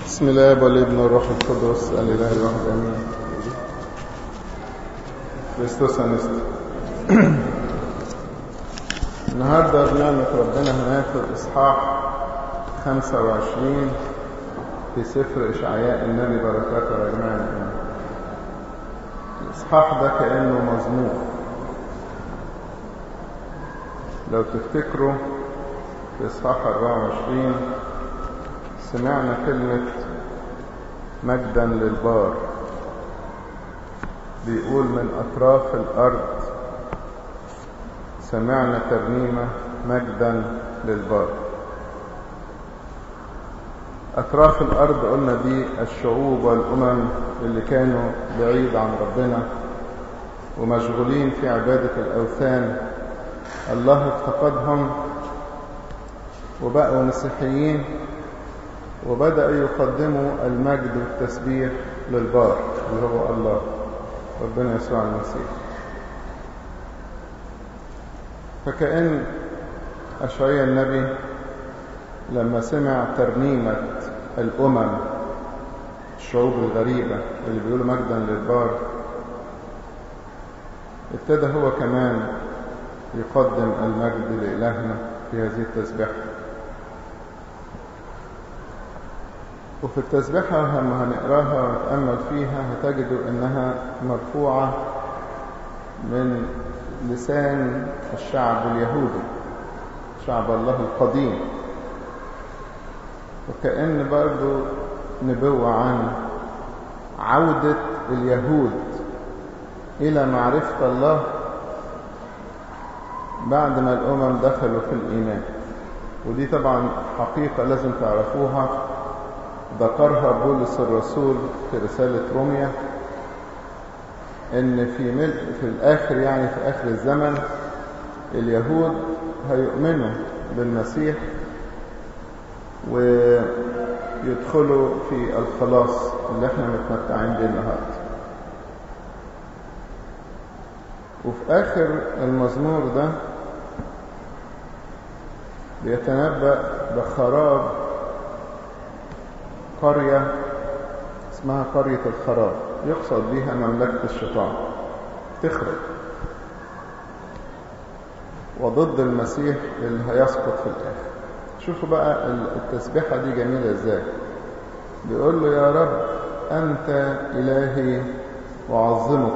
بسم الله والابن والروح القدس الاله الواحد امين كريستوس انست النهارده بنعمة ربنا هناخد اصحاح 25 في سفر اشعياء النبي بركاته رجمان الاصحاح ده كانه مزمور لو تفتكروا في اصحاح 24 سمعنا كلمة مجدا للبار بيقول من أطراف الأرض سمعنا ترنيمة مجدا للبار أطراف الأرض قلنا دي الشعوب والأمم اللي كانوا بعيد عن ربنا ومشغولين في عبادة الأوثان الله افتقدهم وبقوا مسيحيين وبدأوا يقدموا المجد والتسبيح للبار اللي هو الله ربنا يسوع المسيح فكأن أشعياء النبي لما سمع ترنيمة الأمم الشعوب الغريبة اللي بيقولوا مجدا للبار ابتدى هو كمان يقدم المجد لإلهنا في هذه التسبيحة وفي التسبيحة لما هنقراها ونتأمل فيها هتجدوا إنها مرفوعة من لسان الشعب اليهودي شعب الله القديم وكأن برضو نبوة عن عودة اليهود إلى معرفة الله بعد ما الأمم دخلوا في الإيمان ودي طبعا حقيقة لازم تعرفوها ذكرها بولس الرسول في رسالة روميا ان في ملء في الاخر يعني في اخر الزمن اليهود هيؤمنوا بالمسيح ويدخلوا في الخلاص اللي احنا متمتعين بيه النهارده وفي اخر المزمور ده بيتنبأ بخراب قرية اسمها قرية الخراب يقصد بها مملكة الشيطان تخرب وضد المسيح اللي هيسقط في الآخر شوفوا بقى التسبيحة دي جميلة ازاي بيقول له يا رب أنت إلهي وعظمك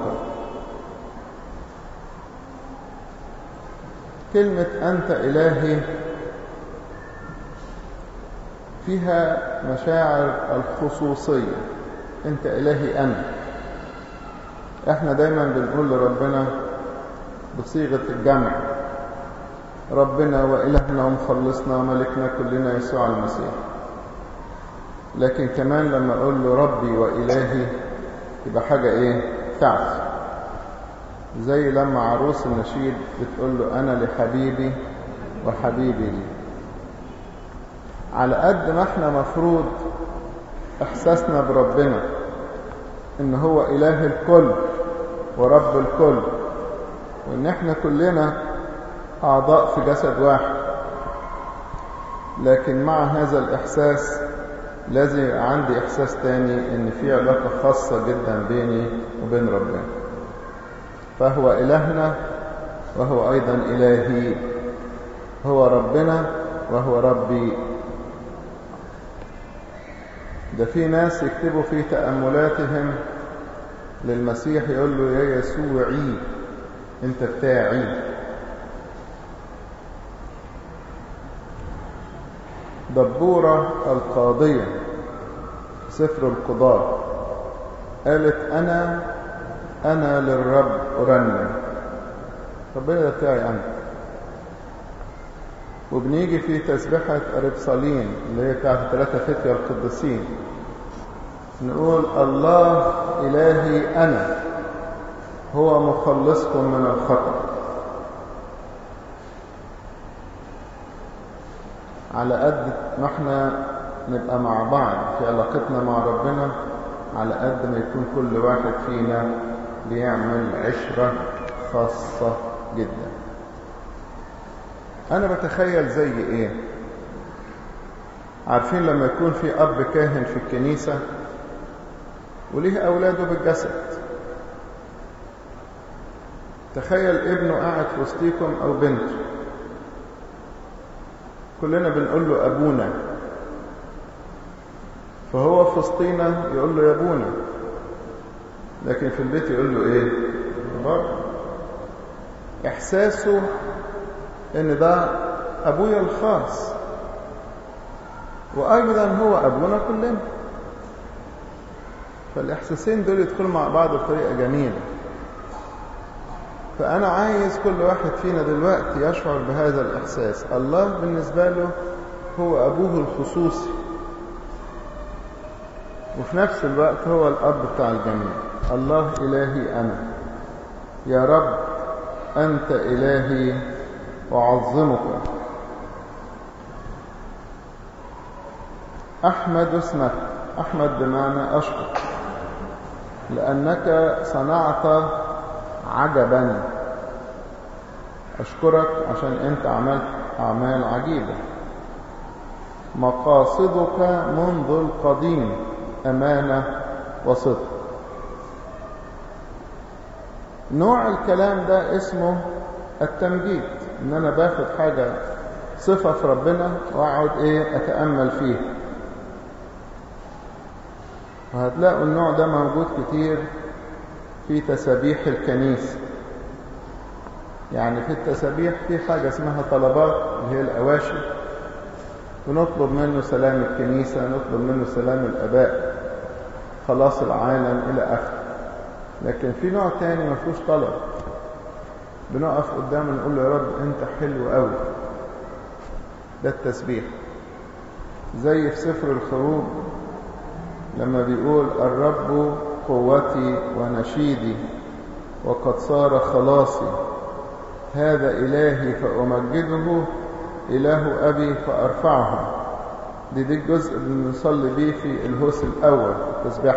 كلمة أنت إلهي فيها مشاعر الخصوصية انت الهي انا احنا دايما بنقول لربنا بصيغة الجمع ربنا وإلهنا ومخلصنا وملكنا كلنا يسوع المسيح لكن كمان لما أقول له ربي وإلهي يبقى حاجة إيه تعس زي لما عروس النشيد بتقول له أنا لحبيبي وحبيبي لي على قد ما احنا مفروض احساسنا بربنا ان هو اله الكل ورب الكل وان احنا كلنا اعضاء في جسد واحد لكن مع هذا الاحساس لازم يبقى عندي احساس تاني ان في علاقة خاصة جدا بيني وبين ربنا فهو الهنا وهو ايضا الهي هو ربنا وهو ربي ده في ناس يكتبوا في تأملاتهم للمسيح يقول له يا يسوعي انت بتاعي دبورة القاضية سفر القضاء قالت أنا أنا للرب أرنم ربنا ده بتاعي أنا وبنيجي في تسبيحة أربصالين اللي هي بتاعت ثلاثة فتية القديسين نقول الله إلهي أنا هو مخلصكم من الخطر على قد ما احنا نبقى مع بعض في علاقتنا مع ربنا على قد ما يكون كل واحد فينا بيعمل عشرة خاصة جدا أنا بتخيل زي إيه عارفين لما يكون في أب كاهن في الكنيسة وليه أولاده بالجسد تخيل ابنه قاعد في وسطيكم أو بنته كلنا بنقول له أبونا فهو في وسطينا يقول له يا أبونا لكن في البيت يقول له إيه بابا إحساسه إن ده أبويا الخاص وأيضا هو أبونا كلنا فالإحساسين دول يدخلوا مع بعض بطريقة جميلة فأنا عايز كل واحد فينا دلوقتي يشعر بهذا الإحساس الله بالنسبة له هو أبوه الخصوصي وفي نفس الوقت هو الأب بتاع الجميع الله إلهي أنا يا رب أنت إلهي أعظمك أحمد اسمك أحمد بمعنى أشكر لأنك صنعت عجبا أشكرك عشان أنت عملت أعمال عجيبة مقاصدك منذ القديم أمانة وصدق نوع الكلام ده اسمه التمجيد ان انا باخد حاجة صفة في ربنا واقعد ايه اتأمل فيها وهتلاقوا النوع ده موجود كتير في تسابيح الكنيسة يعني في التسابيح في حاجة اسمها طلبات اللي هي الأواشي ونطلب منه سلام الكنيسة نطلب منه سلام الأباء خلاص العالم إلى آخره لكن في نوع تاني ما فيهوش طلب بنقف قدامه نقول له يا رب انت حلو قوي ده التسبيح زي في سفر الخروج لما بيقول الرب قوتي ونشيدي وقد صار خلاصي هذا إلهي فأمجده إله أبي فأرفعه دي دي الجزء اللي بنصلي بيه في الهوس الأول التسبيح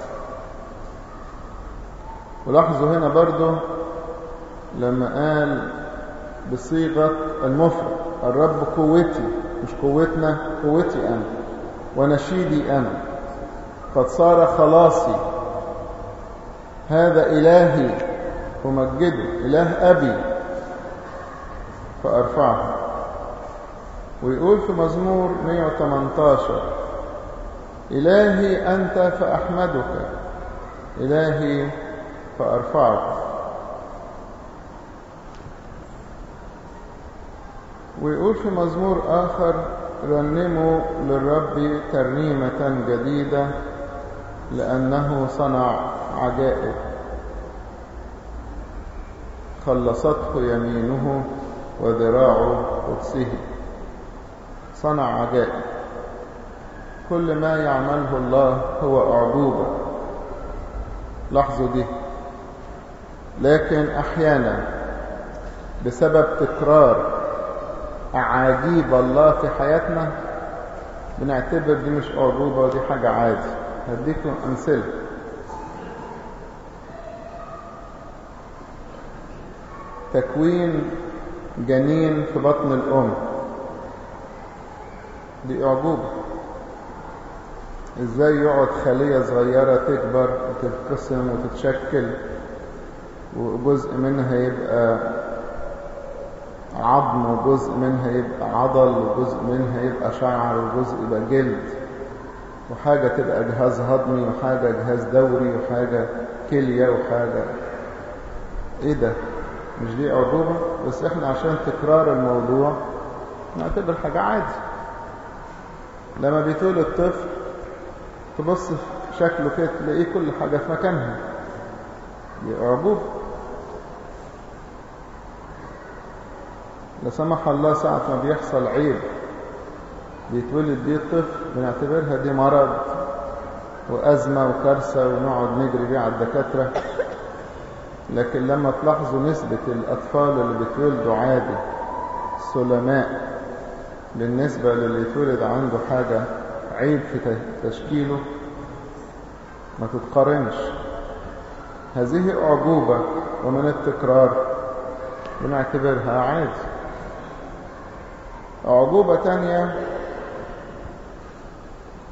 ولاحظوا هنا برضو لما قال بصيغة المفرد الرب قوتي مش قوتنا قوتي أنا ونشيدي أنا قد صار خلاصي هذا إلهي أمجده إله أبي فأرفعه ويقول في مزمور 118 إلهي أنت فأحمدك إلهي فأرفعك ويقول في مزمور آخر رنموا للرب ترنيمة جديدة لأنه صنع عجائب خلصته يمينه وذراع قدسه صنع عجائب كل ما يعمله الله هو أعجوبة لاحظوا دي لكن أحيانا بسبب تكرار أعاجيب الله في حياتنا بنعتبر دي مش أعجوبة ودي حاجة عادي هديكم أمثلة تكوين جنين في بطن الأم دي أعجوبة ازاي يقعد خلية صغيرة تكبر وتتقسم وتتشكل وجزء منها يبقى عظم وجزء منها يبقى عضل وجزء منها يبقى شعر وجزء يبقى جلد وحاجة تبقى جهاز هضمي وحاجة جهاز دوري وحاجة كلية وحاجة ايه ده مش دي أعجوبة بس احنا عشان تكرار الموضوع نعتبر حاجة عادي لما بيتولد طفل تبص في شكله كده تلاقيه كل حاجة في مكانها دي أعجوبة لا سمح الله ساعة ما بيحصل عيب بيتولد بيه الطفل بنعتبرها دي مرض وأزمة وكارثة ونقعد نجري بيه على الدكاترة لكن لما تلاحظوا نسبة الأطفال اللي بيتولدوا عادي سلماء بالنسبة للي يتولد عنده حاجة عيب في تشكيله ما تتقارنش هذه أعجوبة ومن التكرار بنعتبرها عادي أعجوبة تانية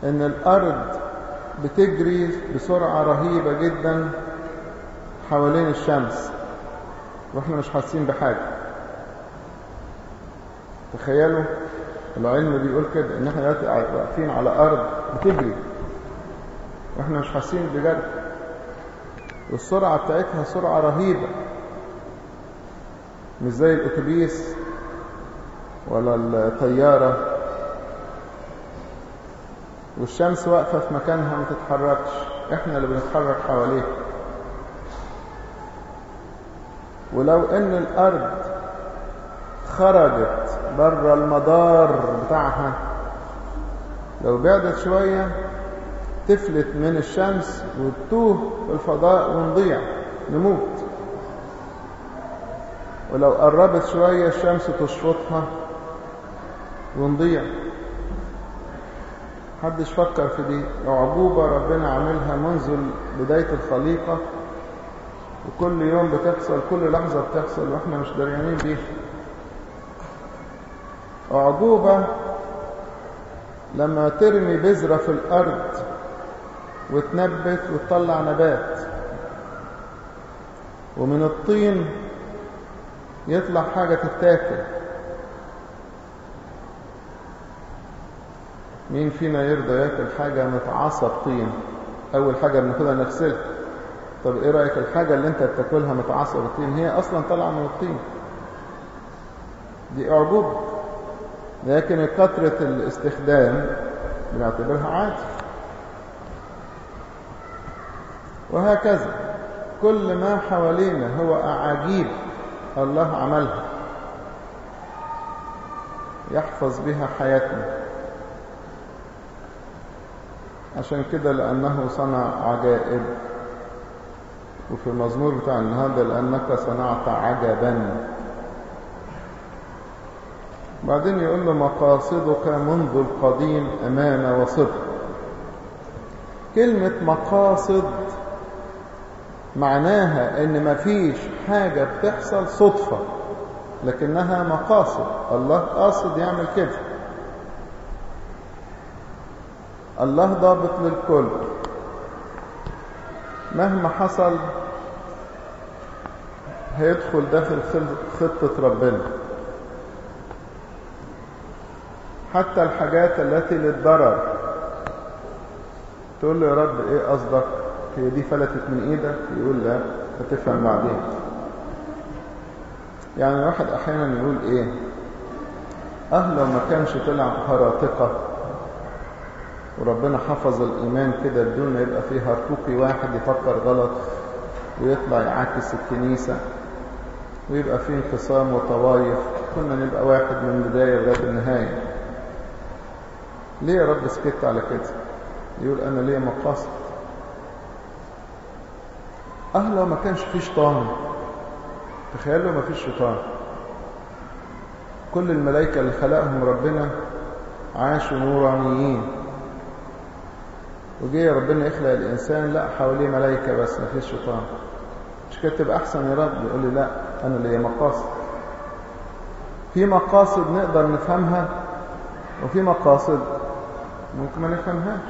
ان الارض بتجري بسرعة رهيبة جدا حوالين الشمس واحنا مش حاسين بحاجة تخيلوا العلم بيقول كده ان احنا دلوقتي واقفين على ارض بتجري واحنا مش حاسين بجد والسرعة بتاعتها سرعة رهيبة مش زي الاتوبيس ولا الطيارة والشمس واقفة في مكانها ما تتحركش احنا اللي بنتحرك حواليها ولو ان الارض خرجت بره المدار بتاعها لو بعدت شوية تفلت من الشمس وتتوه في الفضاء ونضيع نموت ولو قربت شوية الشمس تشفطها ونضيع محدش فكر في دي عقوبة ربنا عاملها منذ بداية الخليقة وكل يوم بتحصل كل لحظة بتحصل واحنا مش دريانين بيها أعجوبة لما ترمي بذرة في الأرض وتنبت وتطلع نبات ومن الطين يطلع حاجة تتاكل مين فينا يرضى ياكل حاجة متعصب طين أول حاجة بناخدها نغسلها طب إيه رأيك الحاجة اللي أنت بتاكلها متعصب الطين هي أصلا طالعة من الطين دي أعجوبة لكن كثرة الاستخدام بنعتبرها عادي وهكذا كل ما حوالينا هو أعاجيب الله عملها يحفظ بها حياتنا عشان كده لأنه صنع عجائب وفي المزمور بتاع النهارده لأنك صنعت عجبا بعدين يقول له مقاصدك منذ القديم أمانة وصدق كلمة مقاصد معناها ان مفيش حاجة بتحصل صدفة لكنها مقاصد الله قاصد يعمل كده الله ضابط للكل مهما حصل هيدخل داخل خطة ربنا حتى الحاجات التي للضرر تقول له يا رب ايه قصدك هي دي فلتت من ايدك يقول لا هتفهم بعدين يعني الواحد احيانا يقول ايه اه لو ما كانش طلع هراطقة وربنا حفظ الايمان كده بدون ما يبقى فيه هرطوقي واحد يفكر غلط ويطلع يعاكس الكنيسة ويبقى فيه انقسام وطوايف كنا نبقى واحد من البداية لغاية النهاية ليه يا رب سكت على كده يقول انا ليه مقاصد اه لو ما كانش فيه شيطان تخيلوا ما فيش شيطان كل الملائكة اللي خلقهم ربنا عاشوا نورانيين وجي ربنا يخلق الإنسان لا حواليه ملائكة بس ما فيش شيطان مش كده تبقى أحسن يا رب يقول لي لا أنا ليا مقاصد في مقاصد نقدر نفهمها وفي مقاصد ممكن ما نفهمهاش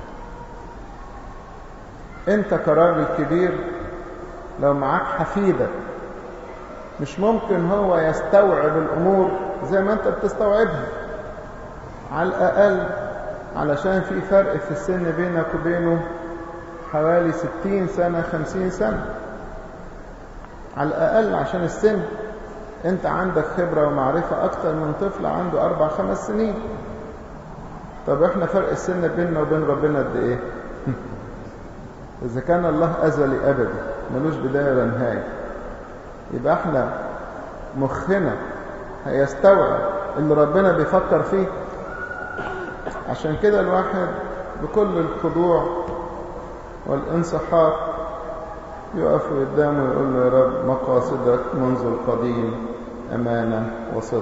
انت كراجل كبير لو معاك حفيدك مش ممكن هو يستوعب الأمور زي ما أنت بتستوعبها على الأقل علشان في فرق في السن بينك وبينه حوالي ستين سنة خمسين سنة على الأقل عشان السن أنت عندك خبرة ومعرفة أكتر من طفل عنده أربع خمس سنين طب إحنا فرق السن بيننا وبين ربنا قد إيه؟ إذا كان الله أزلي أبدي ملوش بداية ولا نهاية يبقى احنا مخنا هيستوعب اللي ربنا بيفكر فيه عشان كده الواحد بكل الخضوع والانسحاق يقف قدامه ويقول له يا رب مقاصدك منذ القديم أمانة وصدق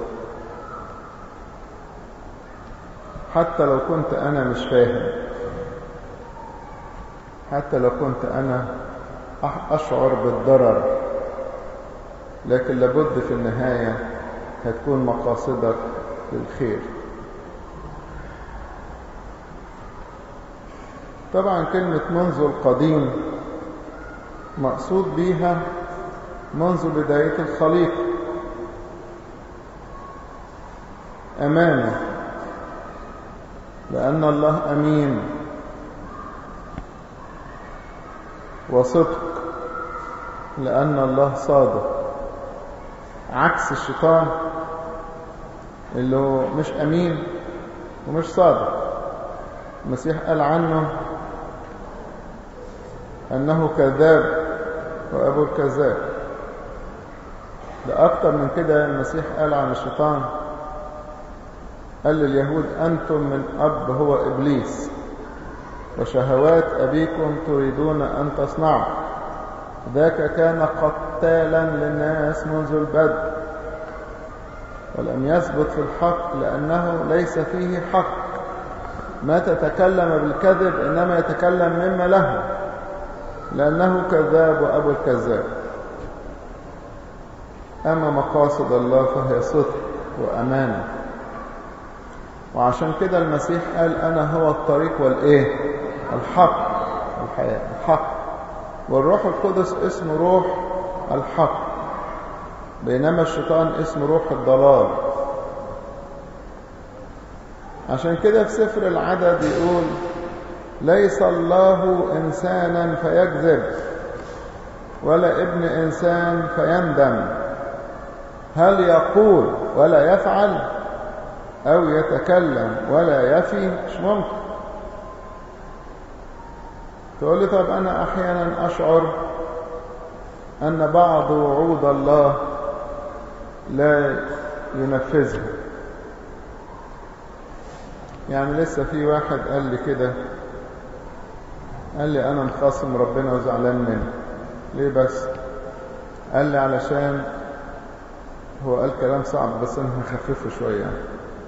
حتى لو كنت أنا مش فاهم حتى لو كنت أنا أشعر بالضرر لكن لابد في النهاية هتكون مقاصدك للخير طبعا كلمة منذ القديم مقصود بيها منذ بداية الخليقة أمانة لأن الله أمين وصدق لأن الله صادق عكس الشيطان اللي هو مش أمين ومش صادق المسيح قال عنه أنه كذاب وأبو الكذاب ده أكتر من كده المسيح قال عن الشيطان قال لليهود أنتم من أب هو إبليس وشهوات أبيكم تريدون أن تصنعوا ذاك كان قتالا للناس منذ البدء ولم يثبت في الحق لأنه ليس فيه حق ما تتكلم بالكذب إنما يتكلم مما له لأنه كذاب وأبو الكذاب أما مقاصد الله فهي صدق وأمانة وعشان كده المسيح قال أنا هو الطريق والإيه الحق الحياة الحق والروح القدس اسمه روح الحق بينما الشيطان اسمه روح الضلال عشان كده في سفر العدد يقول ليس الله إنسانا فيكذب ولا ابن إنسان فيندم هل يقول ولا يفعل أو يتكلم ولا يفي مش ممكن تقول لي طب أنا أحيانا أشعر أن بعض وعود الله لا ينفذها يعني لسه في واحد قال لي كده قال لي أنا مخاصم ربنا وزعلان منه ليه بس قال لي علشان هو قال كلام صعب بس أنا هخففه شوية يعني.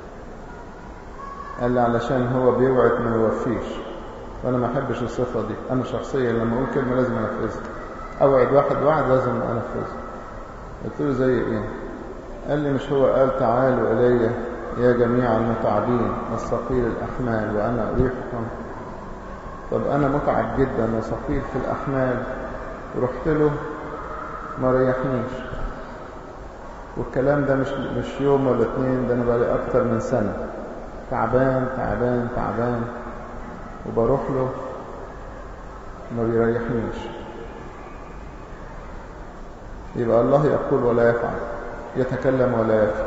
قال لي علشان هو بيوعد ما يوفيش وانا ما احبش الصفة دي انا شخصيا لما اقول كلمة لازم انفذها اوعد واحد وعد لازم انفذه قلت له زي ايه قال لي مش هو قال تعالوا الي يا جميع المتعبين والثقيل الاحمال وانا اريحكم طب انا متعب جدا وثقيل في الاحمال ورحت له ما ريحنيش والكلام ده مش مش يوم ولا اتنين ده انا بقالي اكتر من سنه تعبان تعبان تعبان وبروح له ما بيريحنيش يبقى الله يقول ولا يفعل يتكلم ولا يفعل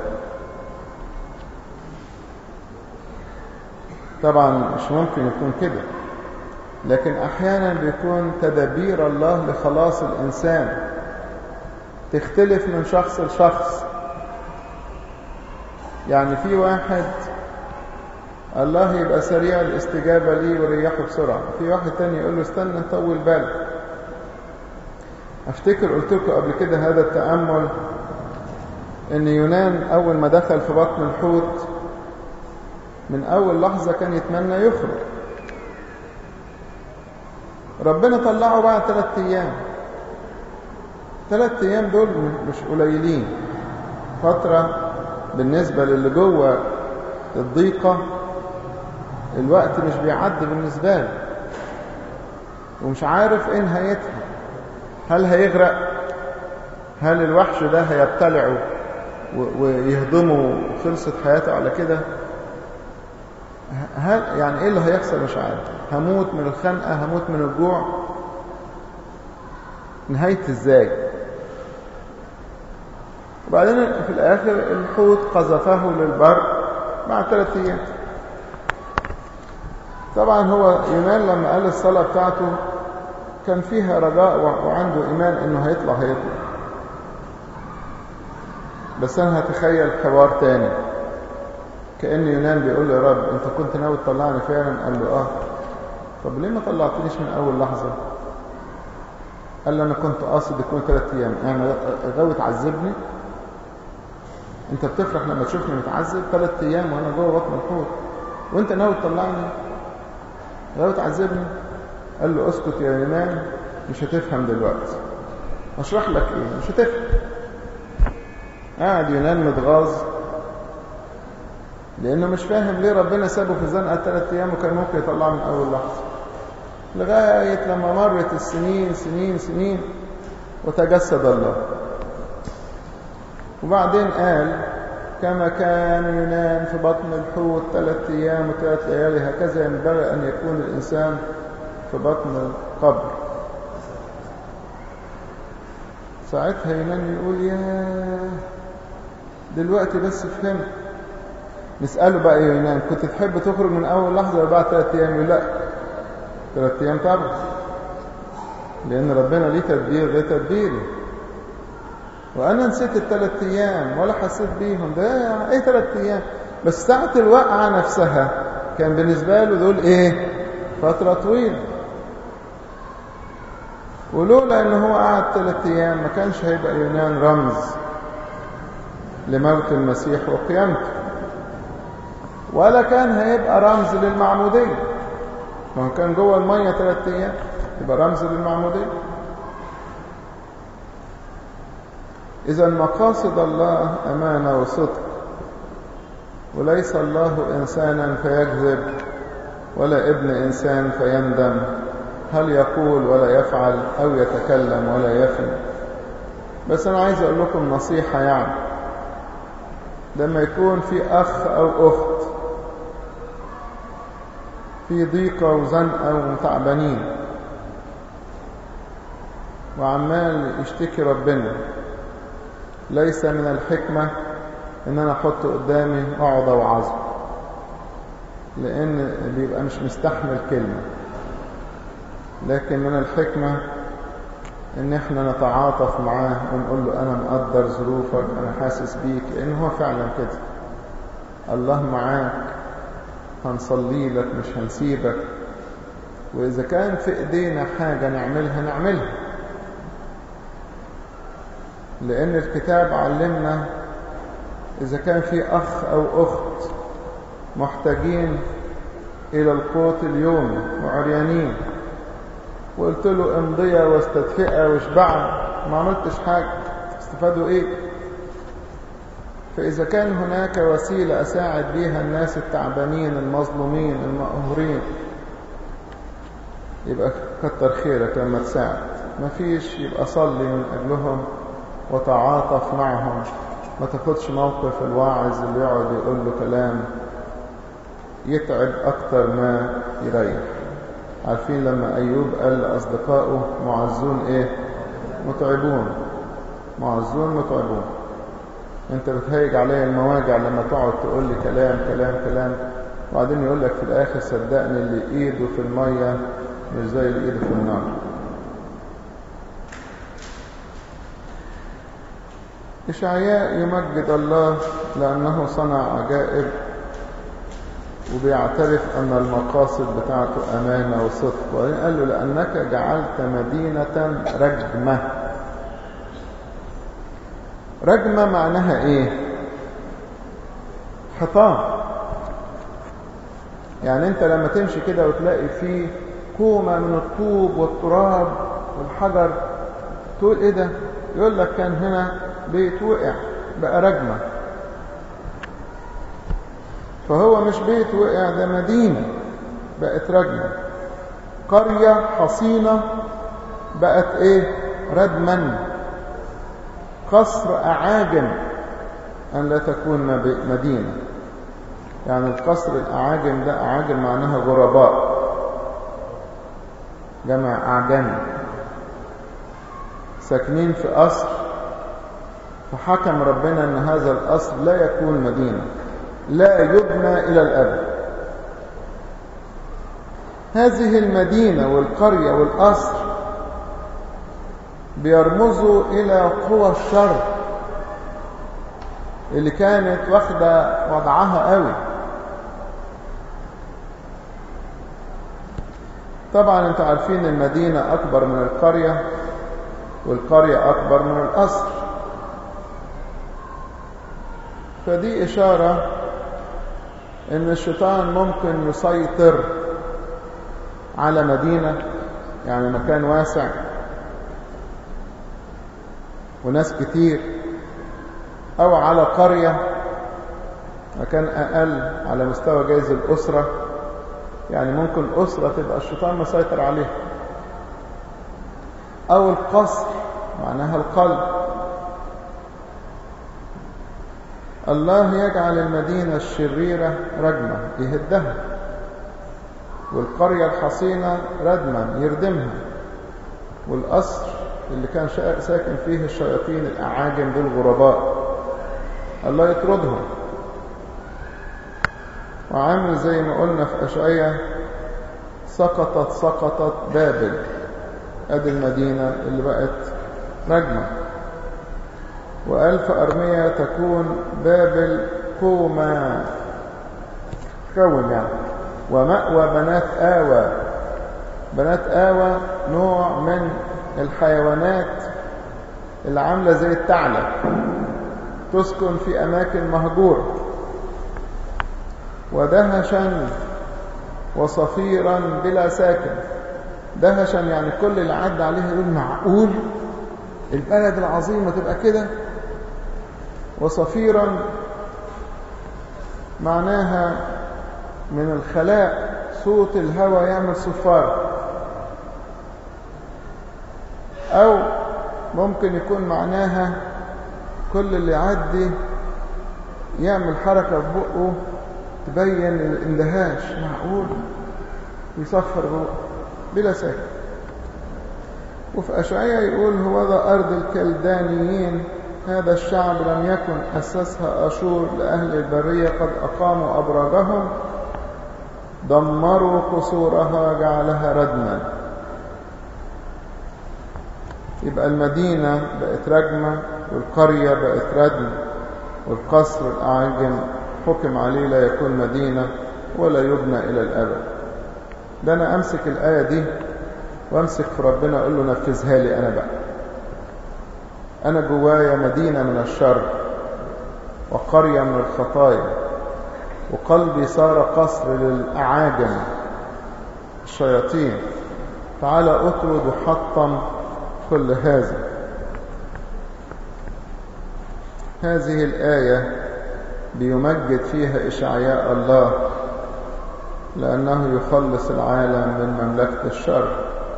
طبعا مش ممكن يكون كده لكن احيانا بيكون تدابير الله لخلاص الانسان تختلف من شخص لشخص يعني في واحد الله يبقى سريع الاستجابة ليه وريحه بسرعة في واحد تاني يقول له استنى طول بالك افتكر قلت لكم قبل كده هذا التأمل ان يونان اول ما دخل في بطن الحوت من اول لحظة كان يتمنى يخرج ربنا طلعه بعد ثلاثة ايام ثلاثة ايام دول مش قليلين فترة بالنسبة للي جوه الضيقة الوقت مش بيعدي بالنسبة له ومش عارف ايه نهايتها هل هيغرق هل الوحش ده هيبتلعه ويهضمه وخلصت حياته على كده هل يعني ايه اللي هيحصل مش عارف هموت من الخنقة هموت من الجوع نهاية ازاي وبعدين في الاخر الحوت قذفه للبر بعد ثلاثة ايام طبعا هو يونان لما قال الصلاة بتاعته كان فيها رجاء وعنده إيمان إنه هيطلع هيطلع بس أنا هتخيل حوار تاني كأن يونان بيقول له يا رب أنت كنت ناوي تطلعني فعلا قال له آه طب ليه ما طلعتنيش من أول لحظة قال له أنا كنت قاصد يكون ثلاث أيام يعني غاوي تعذبني أنت بتفرح لما تشوفني متعذب ثلاث أيام وأنا جوه بطن الحوت وأنت ناوي تطلعني غاوي تعذبني قال له اسكت يا يونان مش هتفهم دلوقتي اشرح لك ايه مش هتفهم قاعد يونان متغاظ لانه مش فاهم ليه ربنا سابه في زنقه ثلاث ايام وكان ممكن يطلعه من اول لحظه لغاية لما مرت السنين سنين سنين وتجسد الله وبعدين قال كما كان ينام في بطن الحوت ثلاث أيام وثلاث ليالي هكذا ينبغي أن يكون الإنسان في بطن القبر ساعتها ينام يقول يا دلوقتي بس فهمت نسأله بقى يا يونان كنت تحب تخرج من أول لحظة ولا بعد ثلاث أيام يقول لا ثلاث أيام طبعا لأن ربنا ليه تدبير غير تدبيري وأنا نسيت الثلاث أيام ولا حسيت بيهم ده إيه ثلاث أيام بس ساعة الوقعة نفسها كان بالنسبة له دول إيه فترة طويلة ولولا إن هو قعد ثلاث أيام ما كانش هيبقى يونان رمز لموت المسيح وقيامته ولا كان هيبقى رمز للمعمودية ما هو كان جوه المية ثلاث أيام يبقى رمز للمعمودية إذا مقاصد الله أمانة وصدق وليس الله إنسانا فيكذب ولا ابن إنسان فيندم هل يقول ولا يفعل أو يتكلم ولا يفي بس أنا عايز أقول لكم نصيحة يعني لما يكون في أخ أو أخت في ضيقة وزنقة وتعبانين وعمال يشتكي ربنا ليس من الحكمة ان انا احطه قدامي واقعد اوعظه لان بيبقى مش مستحمل كلمة لكن من الحكمة ان احنا نتعاطف معاه ونقول له انا مقدر ظروفك انا حاسس بيك لان هو فعلا كده الله معاك هنصلي لك مش هنسيبك واذا كان في ايدينا حاجة نعملها نعملها لأن الكتاب علمنا إذا كان في أخ أو أخت محتاجين إلى القوت اليومي وعريانين وقلت له امضية واستدفئة واشبعة ما عملتش حاجة استفادوا إيه فإذا كان هناك وسيلة أساعد بيها الناس التعبانين المظلومين المقهورين يبقى كتر خيرك لما تساعد ما فيش يبقى صلي من أجلهم وتعاطف معهم ما تاخدش موقف الواعظ اللي يقعد يقول له كلام يتعب أكتر ما يريح عارفين لما أيوب قال لأصدقائه معزون إيه متعبون معزون متعبون انت بتهيج عليا المواجع لما تقعد تقول لي كلام كلام كلام وبعدين يقول لك في الآخر صدقني اللي إيده في المية مش زي اللي إيده في النار إشعياء يمجد الله لأنه صنع عجائب وبيعترف أن المقاصد بتاعته أمانة وصدق وبعدين قال له لأنك جعلت مدينة رجمة رجمة معناها إيه؟ حطام يعني أنت لما تمشي كده وتلاقي فيه كومة من الطوب والتراب والحجر تقول إيه ده؟ يقول لك كان هنا بيت وقع بقى رجمة فهو مش بيت وقع ده مدينة بقت رجمة قرية حصينة بقت ايه ردما قصر أعاجم أن لا تكون مدينة يعني القصر الأعاجم ده أعاجم معناها غرباء جمع أعجمي ساكنين في قصر فحكم ربنا أن هذا القصر لا يكون مدينة لا يبنى إلى الأبد هذه المدينة والقرية والقصر بيرمزوا إلى قوى الشر اللي كانت واخدة وضعها قوي طبعا انتوا عارفين المدينة أكبر من القرية والقرية أكبر من القصر فدي إشارة إن الشيطان ممكن يسيطر على مدينة يعني مكان واسع وناس كتير أو على قرية مكان أقل على مستوى جايز الأسرة يعني ممكن أسرة تبقى الشيطان مسيطر عليها أو القصر معناها القلب الله يجعل المدينة الشريرة رجمة يهدها والقرية الحصينة ردما يردمها والقصر اللي كان ساكن فيه الشياطين الأعاجم دول غرباء الله يطردهم وعامل زي ما قلنا في أشعية سقطت سقطت بابل ادي المدينة اللي بقت رجمة وألف أرمية تكون بابل كوما كوم يعني ومأوى بنات آوى بنات آوى نوع من الحيوانات اللي عاملة زي الثعلب تسكن في أماكن مهجورة ودهشا وصفيرا بلا ساكن دهشا يعني كل اللي عدى عليه يقول معقول البلد العظيمة تبقى كده وصفيرا معناها من الخلاء صوت الهواء يعمل صفار أو ممكن يكون معناها كل اللي يعدي يعمل حركة ببقه تبين الاندهاش معقول يصفر بقه بلا سكت وفي أشعية يقول هو ذا أرض الكلدانيين هذا الشعب لم يكن أسسها أشور لأهل البرية قد أقاموا أبراجهم دمروا قصورها جعلها ردما يبقى المدينة بقت رجمة والقرية بقت ردم والقصر الأعجم حكم عليه لا يكون مدينة ولا يبنى إلى الأبد ده أنا أمسك الآية دي وأمسك في ربنا أقول له نفذها لي أنا بقى أنا جوايا مدينة من الشر وقرية من الخطايا وقلبي صار قصر للأعاجم الشياطين تعالى أطرد وحطم كل هذا هذه الآية بيمجد فيها إشعياء الله لأنه يخلص العالم من مملكة الشر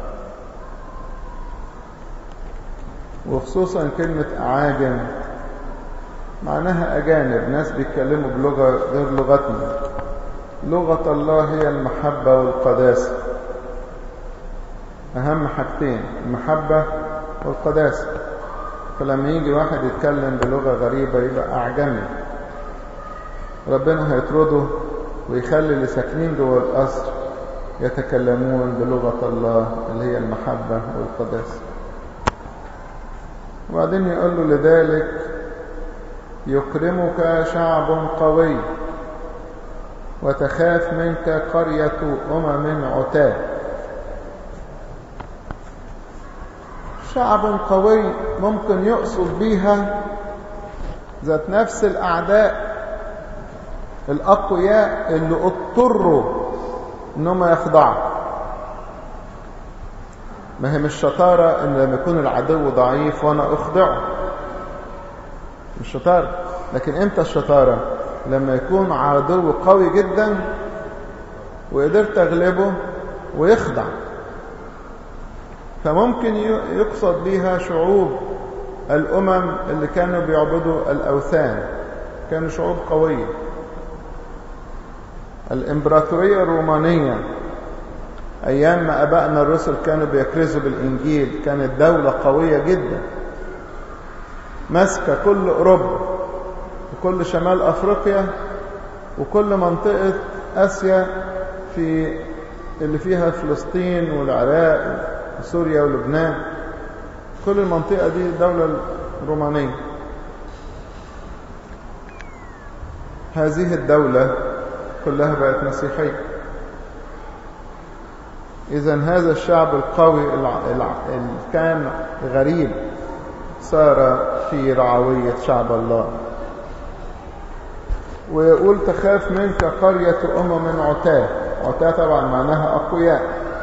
وخصوصا كلمة أعاجم معناها أجانب ناس بيتكلموا بلغة غير لغتنا لغة الله هي المحبة والقداسة أهم حاجتين المحبة والقداسة فلما يجي واحد يتكلم بلغة غريبة يبقى أعجمي ربنا هيطرده ويخلي اللي ساكنين جوه القصر يتكلمون بلغة الله اللي هي المحبة والقداسة وبعدين يقول له لذلك يكرمك شعب قوي وتخاف منك قرية أمم عتاه شعب قوي ممكن يقصد بيها ذات نفس الأعداء الأقوياء اللي اضطروا انهم يخضعوا ما هي مش شطارة ان لما يكون العدو ضعيف وانا اخضعه مش شطارة لكن امتى الشطارة لما يكون عدو قوي جدا وقدرت اغلبه ويخضع فممكن يقصد بها شعوب الامم اللي كانوا بيعبدوا الاوثان كانوا شعوب قويه الإمبراطورية الرومانية أيام ما أبائنا الرسل كانوا بيكرزوا بالإنجيل كانت دولة قوية جدا ماسكة كل أوروبا وكل شمال أفريقيا وكل منطقة آسيا في اللي فيها فلسطين والعراق وسوريا ولبنان كل المنطقة دي دولة رومانية هذه الدولة كلها بقت مسيحية إذا هذا الشعب القوي اللي كان غريب صار في رعوية شعب الله ويقول تخاف منك قرية أمم عتاه عتاه طبعا معناها أقوياء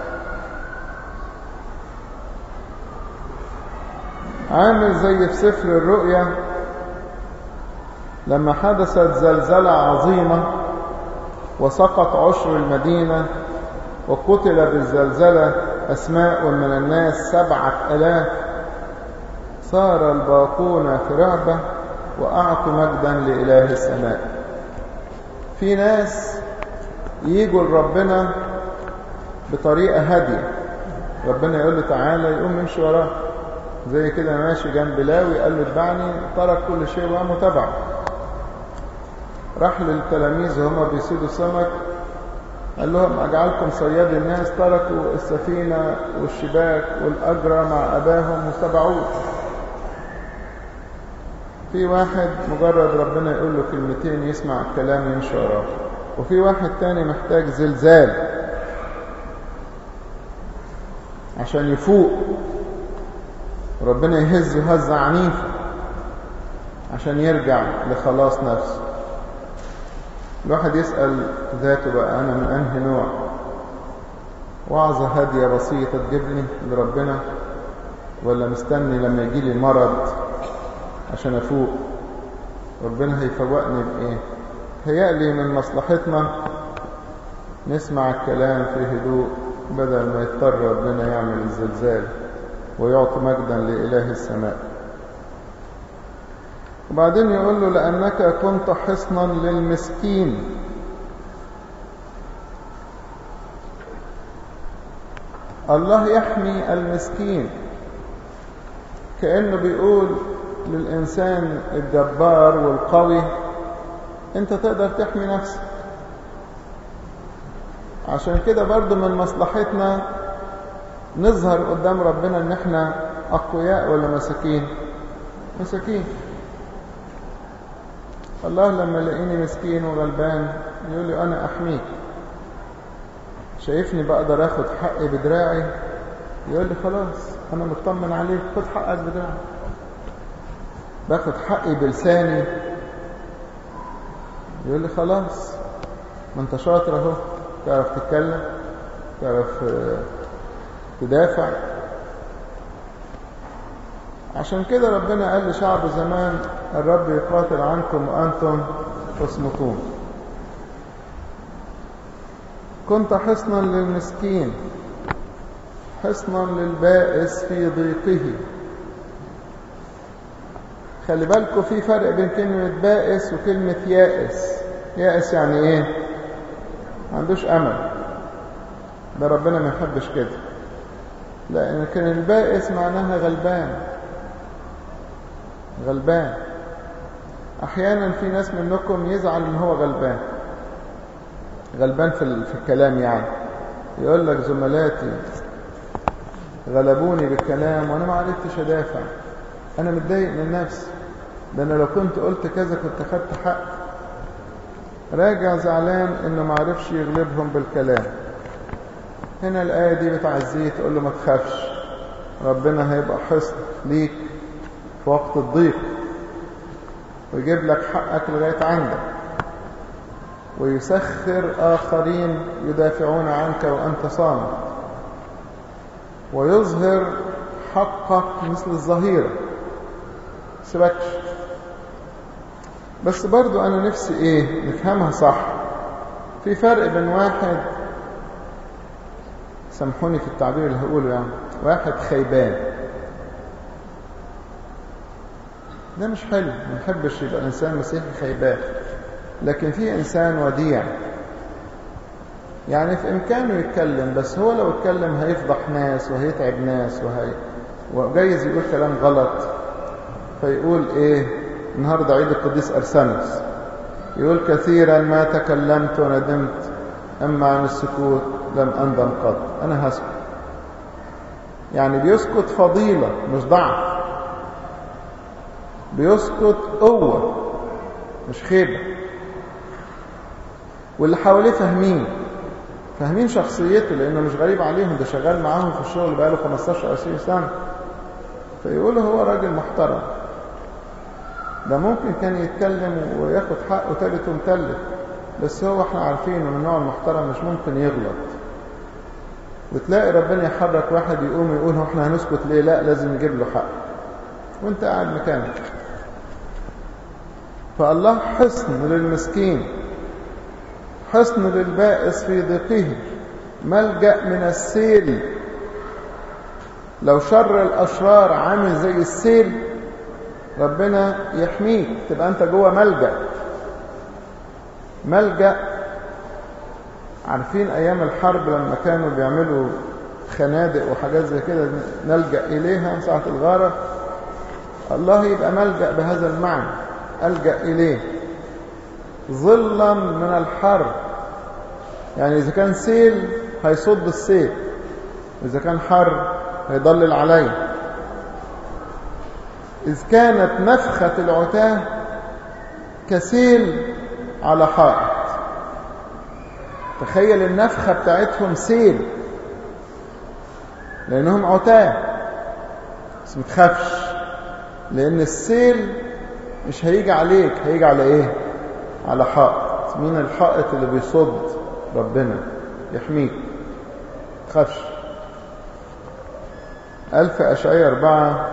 عامل زي في سفر الرؤيا لما حدثت زلزلة عظيمة وسقط عشر المدينة وقتل بالزلزلة أسماء من الناس سبعة ألاف صار الباقون في رعبة وأعطوا مجدا لإله السماء في ناس يجوا لربنا بطريقة هادية ربنا يقول له تعالى يقوم يمشي وراه زي كده ماشي جنب لاوي قال له اتبعني ترك كل شيء وقام تبعه راح للتلاميذ وهم بيصيدوا سمك قال لهم أجعلكم صياد الناس تركوا السفينة والشباك والأجرة مع أباهم وتبعوه في واحد مجرد ربنا يقول له كلمتين يسمع الكلام يمشي وراه وفي واحد تاني محتاج زلزال عشان يفوق ربنا يهزه هزة عنيفة عشان يرجع لخلاص نفسه الواحد يسأل ذاته بقى أنا من أنهي نوع وعظة هادية بسيطة تجيبني لربنا ولا مستني لما يجي لي مرض عشان أفوق ربنا هيفوقني بإيه هيألي من مصلحتنا نسمع الكلام في هدوء بدل ما يضطر ربنا يعمل الزلزال ويعطي مجدا لإله السماء وبعدين يقول له لأنك كنت حصنا للمسكين الله يحمي المسكين كأنه بيقول للإنسان الجبار والقوي أنت تقدر تحمي نفسك عشان كده برضو من مصلحتنا نظهر قدام ربنا ان احنا اقوياء ولا مساكين مساكين الله لما يلاقيني مسكين وغلبان يقول لي انا احميك شايفني بقدر اخد حقي بدراعي يقول لي خلاص انا مطمن عليك خد حقك بدراعي باخد حقي بلساني يقول لي خلاص ما انت شاطر اهو تعرف تتكلم تعرف تدافع عشان كده ربنا قال لشعب زمان الرب يقاتل عنكم وأنتم تصمتون كنت حصنا للمسكين حصنا للبائس في ضيقه خلي بالكم في فرق بين كلمة بائس وكلمة يائس يائس يعني ايه ما عندوش امل ده ربنا ما يحبش كده لكن البائس معناها غلبان غلبان احيانا في ناس منكم يزعل ان هو غلبان غلبان في, في الكلام يعني يقول لك زملاتي غلبوني بالكلام وانا ما عرفتش ادافع انا متضايق من نفسي ده انا لو كنت قلت كذا كنت خدت حق راجع زعلان انه ما عرفش يغلبهم بالكلام هنا الآية دي بتعزيه تقول له ما تخافش ربنا هيبقى حصن ليك في وقت الضيق ويجيب لك حقك لغاية عندك ويسخر آخرين يدافعون عنك وأنت صامت ويظهر حقك مثل الظهيرة سبكش بس برضو أنا نفسي إيه نفهمها صح في فرق بين واحد سامحوني في التعبير اللي هقوله يعني واحد خيبان ده مش حلو ما نحبش يبقى الإنسان مسيحي خيبان لكن في إنسان وديع يعني في إمكانه يتكلم بس هو لو اتكلم هيفضح ناس وهيتعب ناس وهي وجايز يقول كلام غلط فيقول إيه النهاردة عيد القديس أرسنس يقول كثيرا ما تكلمت وندمت أما عن السكوت لم أندم قط أنا هسكت يعني بيسكت فضيلة مش ضعف بيسكت قوة مش خيبة واللي حواليه فاهمين فاهمين شخصيته لأنه مش غريب عليهم ده شغال معاهم في الشغل بقاله 15 20 سنة فيقولوا هو راجل محترم ده ممكن كان يتكلم وياخد حقه تالت ومتلت بس هو احنا عارفين من النوع المحترم مش ممكن يغلط وتلاقي ربنا يحرك واحد يقوم يقول هو احنا هنسكت ليه لا لازم نجيب له حق وانت قاعد مكانك فالله حصن للمسكين حصن للبائس في ضيقه ملجأ من السيل لو شر الأشرار عامل زي السيل ربنا يحميك تبقى أنت جوه ملجأ ملجأ عارفين أيام الحرب لما كانوا بيعملوا خنادق وحاجات زي كده نلجأ إليها ساعة الغارة الله يبقى ملجأ بهذا المعنى ألجأ إليه ظلا من الحر يعني إذا كان سيل هيصد السيل إذا كان حر هيضلل عليه إذ كانت نفخة العتاه كسيل على حائط تخيل النفخة بتاعتهم سيل لأنهم عتاه بس متخافش لأن السيل مش هيجي عليك هيجي على إيه على حائط مين الحائط اللي بيصد ربنا يحميك تخافش ألف أشعية أربعة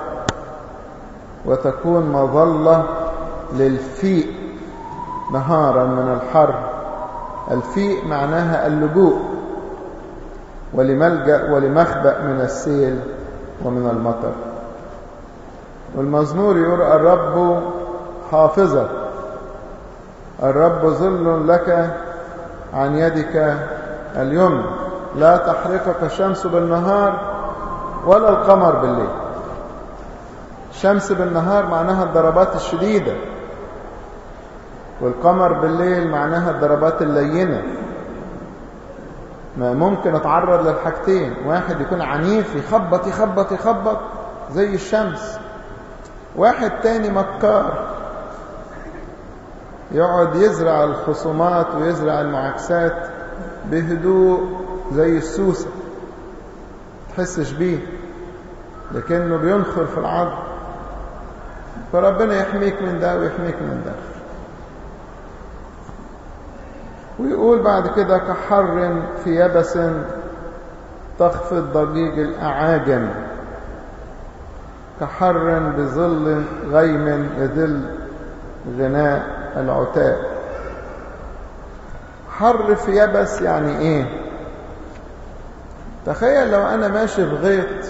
وتكون مظلة للفيء نهارا من الحر الفيء معناها اللجوء ولملجأ ولمخبأ من السيل ومن المطر والمزمور يقول الرب حافظك الرب ظل لك عن يدك اليمنى لا تحرقك الشمس بالنهار ولا القمر بالليل الشمس بالنهار معناها الضربات الشديدة والقمر بالليل معناها الضربات اللينة ما ممكن اتعرض للحاجتين واحد يكون عنيف يخبط يخبط يخبط زي الشمس واحد تاني مكار يقعد يزرع الخصومات ويزرع المعاكسات بهدوء زي السوسة تحسش بيه لكنه بينخر في العظم فربنا يحميك من ده ويحميك من ده ويقول بعد كده كحر في يبس تخفض ضجيج الأعاجم كحر بظل غيم يذل غناء العتاب حر في يبس يعني ايه تخيل لو انا ماشي في غيط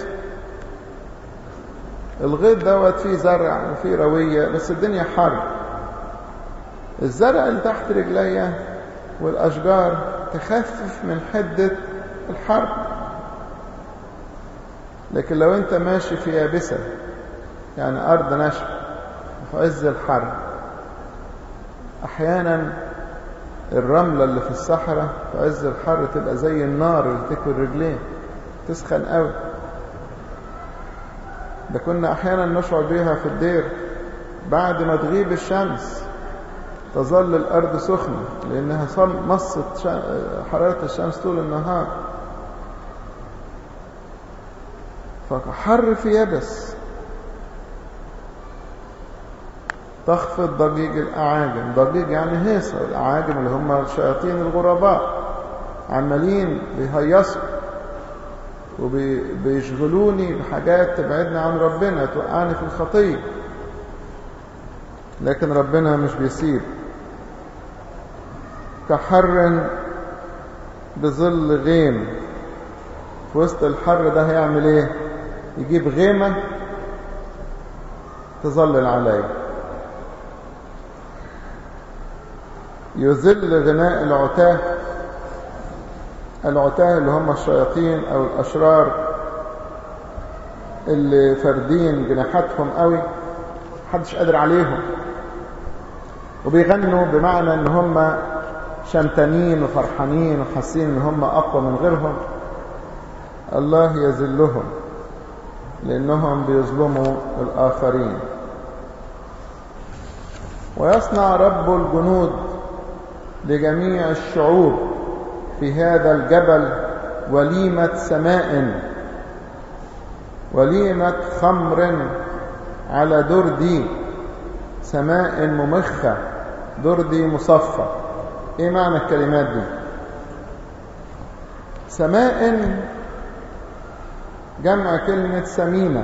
الغيط دوت فيه زرع وفيه روية بس الدنيا حر الزرع اللي تحت رجليا والأشجار تخفف من حدة الحر لكن لو انت ماشي في يابسة يعني أرض نشف في عز الحر أحيانا الرملة اللي في الصحراء في عز الحر تبقى زي النار اللي تكوي الرجلين تسخن قوي ده كنا أحيانا نشعر بيها في الدير بعد ما تغيب الشمس تظل الأرض سخنة لأنها مصت حرارة الشمس طول النهار فحر في يبس تخفض ضجيج الأعاجم ضجيج يعني هيصة الأعاجم اللي هم الشياطين الغرباء عمالين بيهيصوا وبيشغلوني بحاجات تبعدني عن ربنا توقعني في الخطية لكن ربنا مش بيسيب كحر بظل غيم في وسط الحر ده هيعمل ايه يجيب غيمة تظلل عليه يذل غناء العتاه العتاه اللي هم الشياطين او الاشرار اللي فاردين جناحاتهم قوي محدش قادر عليهم وبيغنوا بمعنى ان هم شمتانين وفرحانين وحاسين ان هم اقوى من غيرهم الله يذلهم لانهم بيظلموا الاخرين ويصنع رب الجنود لجميع الشعوب في هذا الجبل وليمة سماء وليمة خمر على دردي سماء ممخة دردي مصفى ايه معنى الكلمات دي سماء جمع كلمة سمينة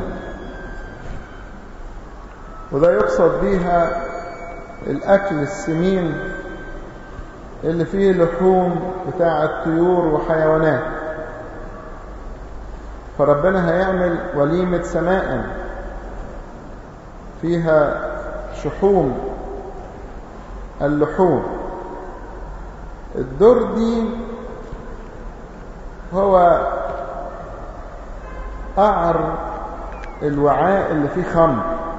وده يقصد بيها الأكل السمين اللي فيه لحوم بتاع الطيور وحيوانات فربنا هيعمل وليمة سماء فيها شحوم اللحوم الدردي هو قعر الوعاء اللي فيه خمر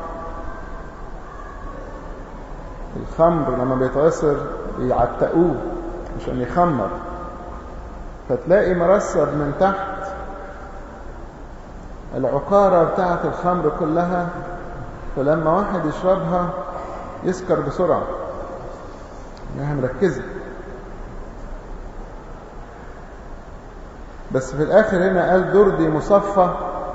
الخمر لما بيتعصر بيعتقوه عشان يخمر فتلاقي مرصد من تحت العقارة بتاعة الخمر كلها فلما واحد يشربها يسكر بسرعة انها مركزة بس في الاخر هنا قال دردي مصفى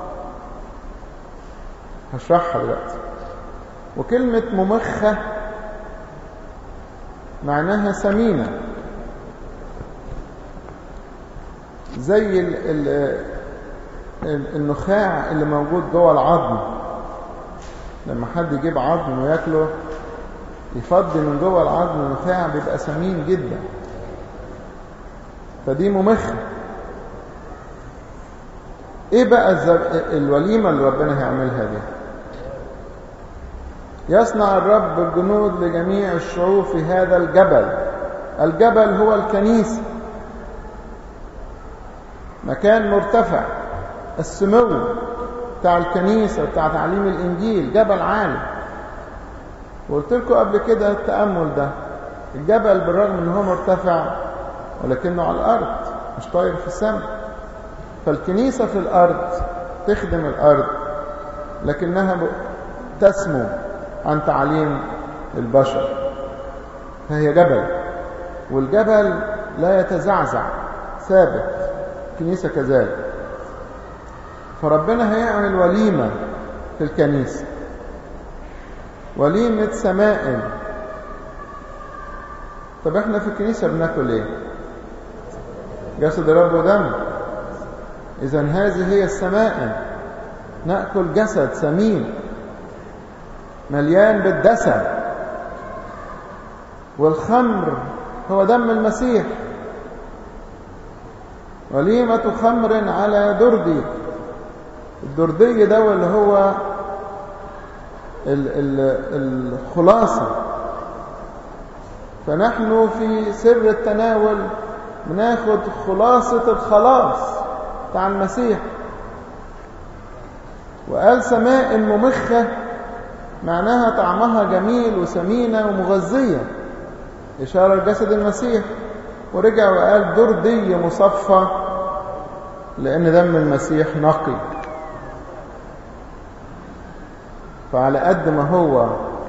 هشرحها دلوقتي وكلمة ممخة معناها سمينة زي ال ال النخاع اللي موجود جوه العظم لما حد يجيب عظم وياكله يفضي من جوه العظم النخاع بيبقى سمين جدا فدي ممخة ايه بقى الوليمة اللي ربنا هيعملها دي يصنع الرب الجنود لجميع الشعوب في هذا الجبل الجبل هو الكنيسة مكان مرتفع السمو بتاع الكنيسة بتاع تعليم الإنجيل جبل عالي وقلت لكم قبل كده التأمل ده الجبل بالرغم ان هو مرتفع ولكنه على الأرض مش طاير في السماء فالكنيسة في الأرض تخدم الأرض لكنها تسمو عن تعليم البشر فهي جبل والجبل لا يتزعزع ثابت الكنيسة كذلك فربنا هيعمل وليمة في الكنيسة وليمة سماء طب احنا في الكنيسة بناكل ايه جسد الرب ودم اذا هذه هي السماء نأكل جسد سمين مليان بالدسم والخمر هو دم المسيح وليمة خمر على دردي الدردي ده اللي هو ال ال الخلاصة فنحن في سر التناول بناخد خلاصة الخلاص بتاع المسيح وقال سماء ممخة معناها طعمها جميل وسمينة ومغذية إشارة لجسد المسيح ورجع وقال دردي مصفى لأن دم المسيح نقي فعلى قد ما هو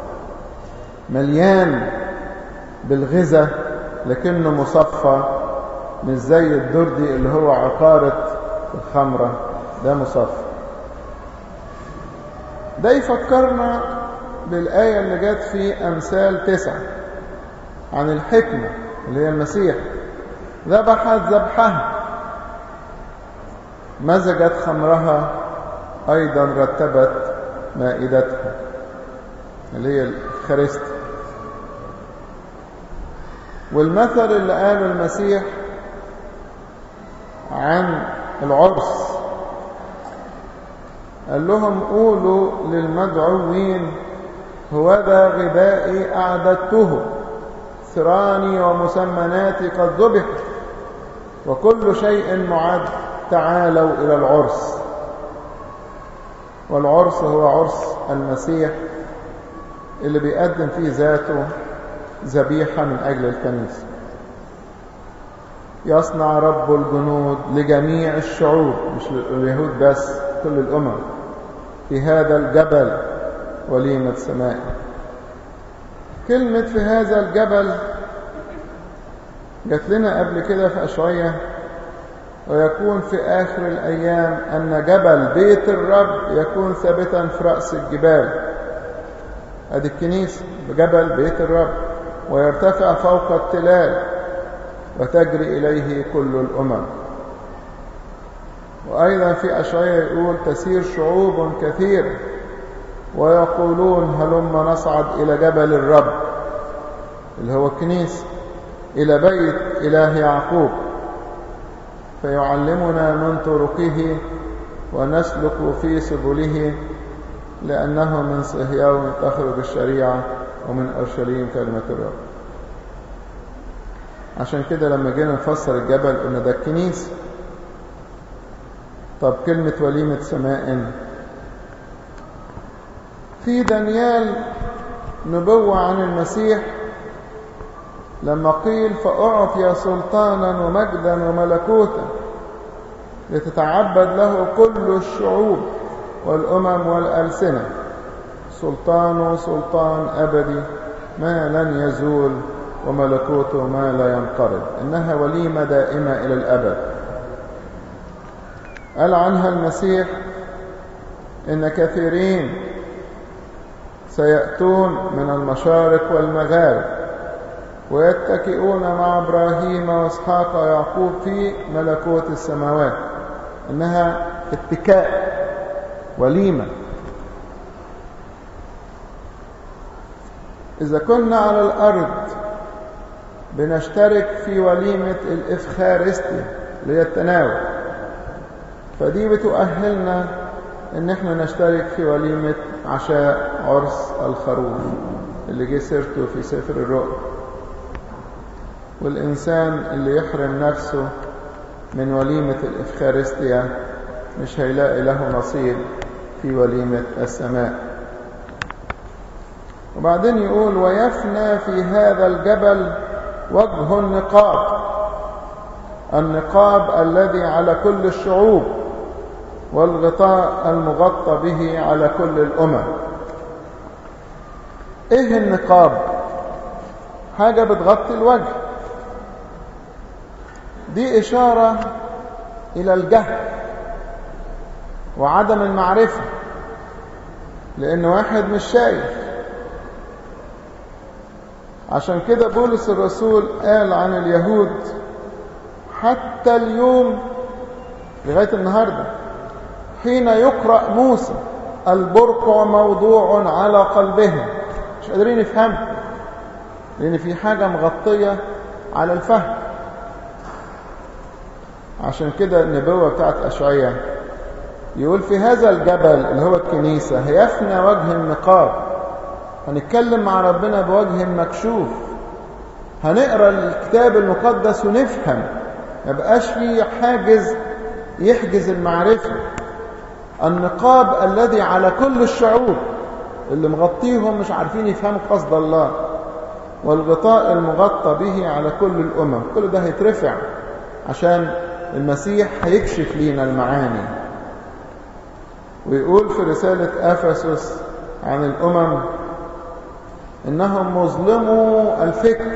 مليان بالغذاء لكنه مصفى مش زي الدردي اللي هو عقارة الخمرة ده مصفى ده يفكرنا بالآية اللي جت في أمثال تسعة عن الحكمة اللي هي المسيح ذبحت ذبحها مزجت خمرها أيضا رتبت مائدتها اللي هي الخريست والمثل اللي قاله المسيح عن العرس قال لهم قولوا للمدعوين هو ذا غذائي أعددته ثراني ومسمناتي قد ذبحت وكل شيء معد تعالوا إلى العرس والعرس هو عرس المسيح اللي بيقدم فيه ذاته ذبيحة من أجل الكنيسة يصنع رب الجنود لجميع الشعوب مش لليهود بس كل الأمم في هذا الجبل وليمة سماء كلمة في هذا الجبل جات لنا قبل كده في أشعية ويكون في آخر الأيام أن جبل بيت الرب يكون ثابتا في رأس الجبال هذه الكنيسة بجبل بيت الرب ويرتفع فوق التلال وتجري إليه كل الأمم وأيضا في أشعية يقول تسير شعوب كثير ويقولون هلما نصعد إلى جبل الرب اللي هو الكنيسة إلى بيت إله يعقوب فيعلمنا من طرقه ونسلك في سبله لأنه من صهيون تخرج الشريعة ومن أورشليم كلمة الرب عشان كده لما جينا نفسر الجبل قلنا ده الكنيسة طب كلمة وليمة سماء في دانيال نبوة عن المسيح لما قيل فأعطي سلطانا ومجدا وملكوتا لتتعبد له كل الشعوب والأمم والألسنة سلطان سلطان أبدي ما لن يزول وملكوته ما لا ينقرض إنها وليمة دائمة إلى الأبد قال عنها المسيح إن كثيرين سيأتون من المشارق والمغارب ويتكئون مع إبراهيم وإسحاق ويعقوب في ملكوت السماوات إنها اتكاء وليمة إذا كنا على الأرض بنشترك في وليمة الإفخارستيا اللي هي التناول فدي بتؤهلنا إن احنا نشترك في وليمة عشاء عرس الخروف اللي جه سيرته في سفر الرؤيا والإنسان اللي يحرم نفسه من وليمة الإفخارستيا مش هيلاقي له نصيب في وليمة السماء وبعدين يقول ويفنى في هذا الجبل وجه النقاب النقاب الذي على كل الشعوب والغطاء المغطى به على كل الأمم ايه النقاب حاجة بتغطي الوجه دي إشارة إلى الجهل وعدم المعرفة لأن واحد مش شايف عشان كده بولس الرسول قال عن اليهود حتى اليوم لغاية النهاردة حين يقرأ موسى البرقع موضوع على قلبهم مش قادرين يفهموا لأن في حاجة مغطية على الفهم عشان كده النبوة بتاعت أشعية يقول في هذا الجبل اللي هو الكنيسة هيفنى وجه النقاب هنتكلم مع ربنا بوجه مكشوف هنقرا الكتاب المقدس ونفهم ما بقاش فيه حاجز يحجز المعرفة النقاب الذي على كل الشعوب اللي مغطيهم مش عارفين يفهموا قصد الله والغطاء المغطى به على كل الأمم كل ده هيترفع عشان المسيح هيكشف لينا المعاني ويقول في رسالة أفسس عن الأمم إنهم مظلموا الفكر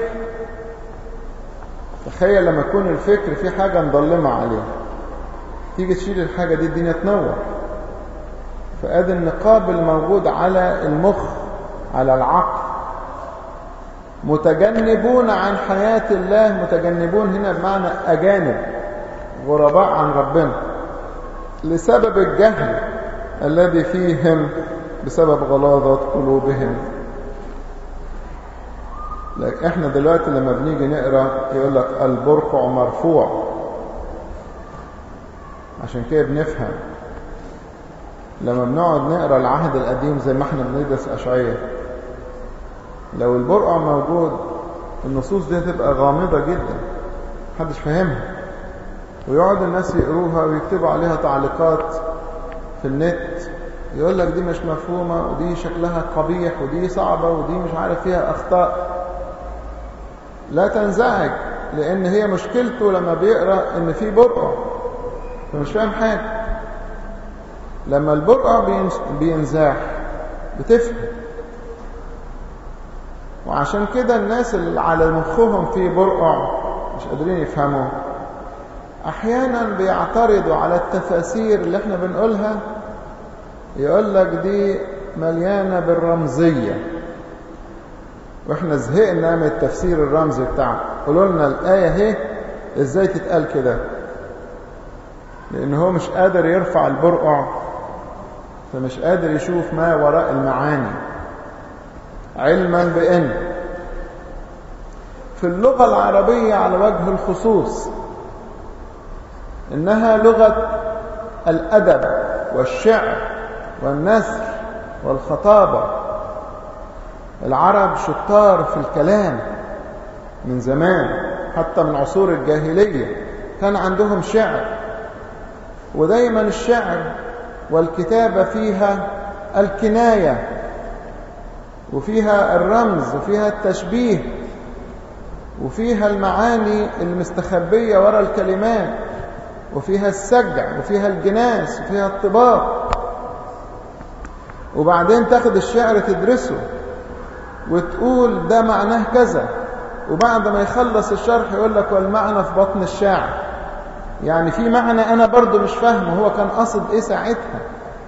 تخيل لما يكون الفكر في حاجة مظلمة عليه تيجي تشيل الحاجة دي الدنيا تنور فادي النقاب الموجود على المخ على العقل متجنبون عن حياة الله متجنبون هنا بمعنى أجانب غرباء عن ربنا لسبب الجهل الذي فيهم بسبب غلاظة قلوبهم لكن احنا دلوقتي لما بنيجي نقرا يقول لك البرقع مرفوع عشان كده بنفهم لما بنقعد نقرا العهد القديم زي ما احنا بندرس اشعياء لو البرقع موجود النصوص دي هتبقى غامضة جدا محدش فاهمها ويقعد الناس يقروها ويكتبوا عليها تعليقات في النت يقول لك دي مش مفهومة ودي شكلها قبيح ودي صعبة ودي مش عارف فيها أخطاء لا تنزعج لأن هي مشكلته لما بيقرأ إن في برقع فمش فاهم حاجة لما البرقع بينزاح بتفهم وعشان كده الناس اللي على مخهم في برقع مش قادرين يفهموا احيانا بيعترضوا على التفاسير اللي احنا بنقولها يقول لك دي مليانة بالرمزية واحنا زهقنا من التفسير الرمزي بتاعه قولوا لنا الآية اهي ازاي تتقال كده لان هو مش قادر يرفع البرقع فمش قادر يشوف ما وراء المعاني علما بأن في اللغة العربية على وجه الخصوص إنها لغة الأدب والشعر والنثر والخطابة العرب شطار في الكلام من زمان حتى من عصور الجاهلية كان عندهم شعر ودايما الشعر والكتابة فيها الكناية وفيها الرمز وفيها التشبيه وفيها المعاني المستخبية وراء الكلمات وفيها السجع وفيها الجناس وفيها الطباق وبعدين تاخد الشعر تدرسه وتقول ده معناه كذا وبعد ما يخلص الشرح يقول لك والمعنى في بطن الشاعر يعني في معنى أنا برضو مش فاهمه هو كان قصد إيه ساعتها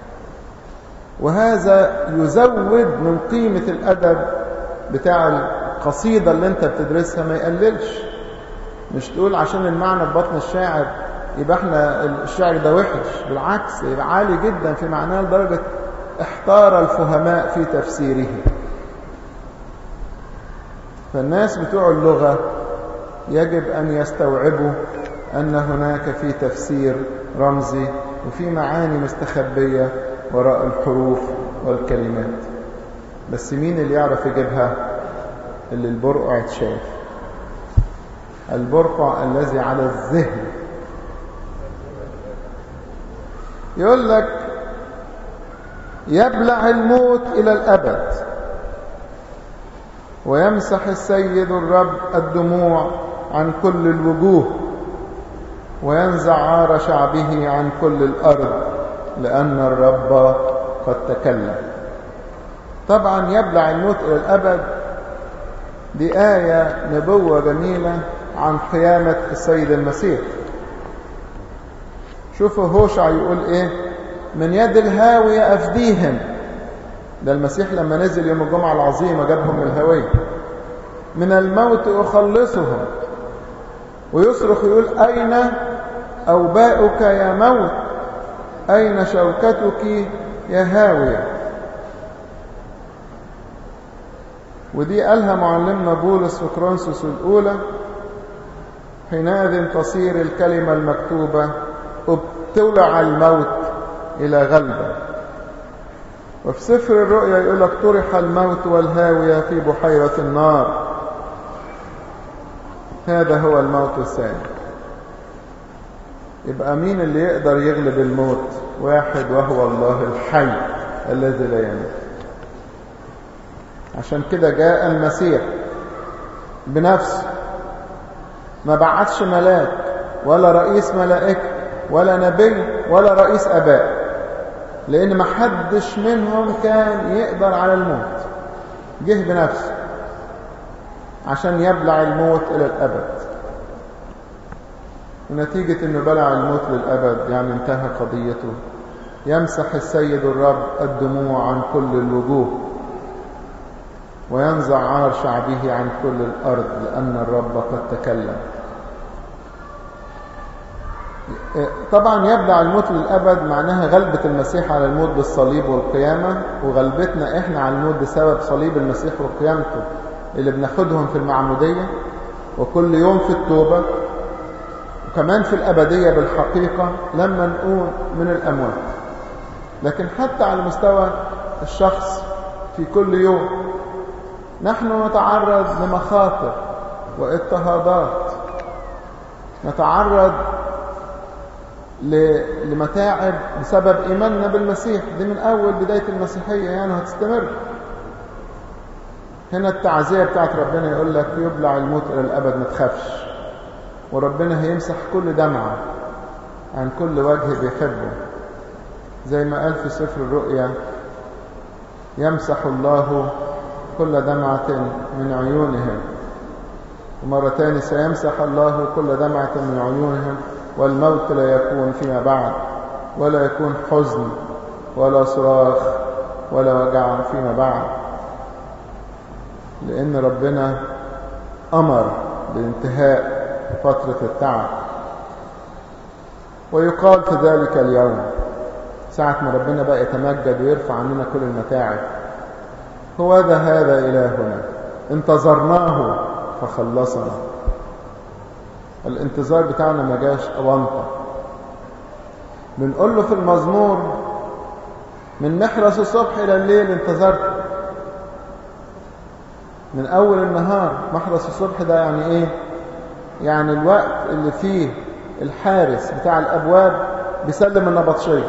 وهذا يزود من قيمة الأدب بتاع القصيدة اللي انت بتدرسها ما يقللش مش تقول عشان المعنى في بطن الشاعر يبقى احنا الشعر ده وحش بالعكس يبقى عالي جدا في معناه لدرجة احتار الفهماء في تفسيره فالناس بتوع اللغة يجب أن يستوعبوا أن هناك في تفسير رمزي وفي معاني مستخبية وراء الحروف والكلمات بس مين اللي يعرف يجيبها اللي البرقع اتشاف البرقع الذي على الذهن يقول لك يبلع الموت إلى الأبد ويمسح السيد الرب الدموع عن كل الوجوه وينزع عار شعبه عن كل الأرض لأن الرب قد تكلم طبعا يبلع الموت إلى الأبد دي آية نبوة جميلة عن قيامة السيد المسيح شوفوا هوشع يقول ايه من يد الهاوية أفديهم ده المسيح لما نزل يوم الجمعة العظيمة جابهم من الهوية من الموت أخلصهم ويصرخ يقول أين أوباؤك يا موت أين شوكتك يا هاوية ودي قالها معلمنا بولس في كرونسوس الأولى حينئذ تصير الكلمة المكتوبة ابتلع الموت إلى غلبة وفي سفر الرؤيا يقول لك طرح الموت والهاوية في بحيرة النار هذا هو الموت الثاني يبقى مين اللي يقدر يغلب الموت واحد وهو الله الحي الذي لا يموت عشان كده جاء المسيح بنفسه ما بعتش ملاك ولا رئيس ملائكة ولا نبي ولا رئيس أباء لأن ما حدش منهم كان يقدر على الموت جه بنفسه عشان يبلع الموت إلى الأبد ونتيجة أنه بلع الموت للأبد يعني انتهى قضيته يمسح السيد الرب الدموع عن كل الوجوه وينزع عار شعبه عن كل الأرض لأن الرب قد تكلم طبعا يبلع الموت للأبد معناها غلبة المسيح على الموت بالصليب والقيامة وغلبتنا إحنا على الموت بسبب صليب المسيح وقيامته اللي بناخدهم في المعمودية وكل يوم في التوبة وكمان في الأبدية بالحقيقة لما نقوم من الأموات لكن حتى على مستوى الشخص في كل يوم نحن نتعرض لمخاطر واضطهادات نتعرض لمتاعب بسبب إيماننا بالمسيح دي من أول بداية المسيحية يعني هتستمر هنا التعزية بتاعت ربنا يقول لك يبلع الموت إلى الأبد ما تخافش وربنا هيمسح كل دمعة عن كل وجه بيحبه زي ما قال في سفر الرؤيا يمسح الله كل دمعة من عيونهم ومرة تاني سيمسح الله كل دمعة من عيونهم والموت لا يكون فيما بعد ولا يكون حزن ولا صراخ ولا وجع فيما بعد لأن ربنا أمر بانتهاء فترة التعب ويقال في ذلك اليوم ساعة ما ربنا بقى يتمجد ويرفع عننا كل المتاعب هو ذا هذا إلهنا انتظرناه فخلصنا الانتظار بتاعنا ما جاش أونطة بنقول له في المزمور من محرس الصبح إلى الليل انتظرت من أول النهار محرس الصبح ده يعني إيه يعني الوقت اللي فيه الحارس بتاع الأبواب بيسلم النبطشية